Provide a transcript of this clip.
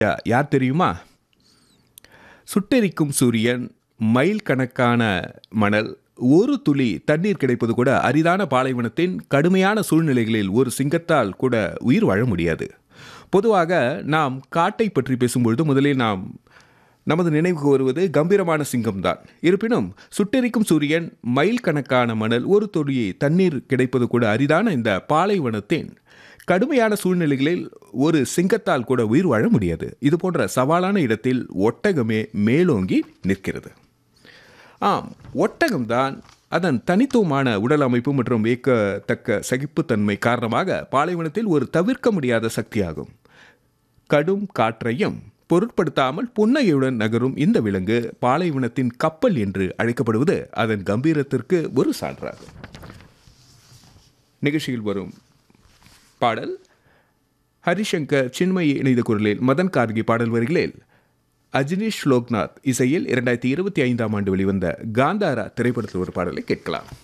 யா- யார் தெரியுமா சுட்டெரிக்கும் சூரியன் மைல் கணக்கான மணல் ஒரு துளி தண்ணீர் கிடைப்பது கூட அரிதான பாலைவனத்தின் கடுமையான சூழ்நிலைகளில் ஒரு சிங்கத்தால் கூட உயிர் வாழ முடியாது பொதுவாக நாம் காட்டை பற்றி பேசும்பொழுது முதலில் நாம் நமது நினைவுக்கு வருவது கம்பீரமான சிங்கம்தான் இருப்பினும் சுட்டெரிக்கும் சூரியன் மைல் கணக்கான மணல் ஒரு துளி தண்ணீர் கிடைப்பது கூட அரிதான இந்த பாலைவனத்தின் கடுமையான சூழ்நிலைகளில் ஒரு சிங்கத்தால் கூட உயிர் வாழ முடியாது இது போன்ற சவாலான இடத்தில் ஒட்டகமே மேலோங்கி நிற்கிறது ஆம் ஒட்டகம்தான் அதன் தனித்துவமான உடல் அமைப்பு மற்றும் வியக்கத்தக்க சகிப்புத்தன்மை காரணமாக பாலைவனத்தில் ஒரு தவிர்க்க முடியாத சக்தியாகும் கடும் காற்றையும் பொருட்படுத்தாமல் புன்னகையுடன் நகரும் இந்த விலங்கு பாலைவனத்தின் கப்பல் என்று அழைக்கப்படுவது அதன் கம்பீரத்திற்கு ஒரு சான்றாகும் நிகழ்ச்சியில் வரும் பாடல் ஹரிசங்கர் சின்மயி இணைந்த குரலில் மதன் கார்கி பாடல் வரிகளில் அஜினேஷ் லோக்நாத் இசையில் இரண்டாயிரத்தி இருபத்தி ஐந்தாம் ஆண்டு வெளிவந்த காந்தாரா திரைப்படத்தில் ஒரு பாடலை கேட்கலாம்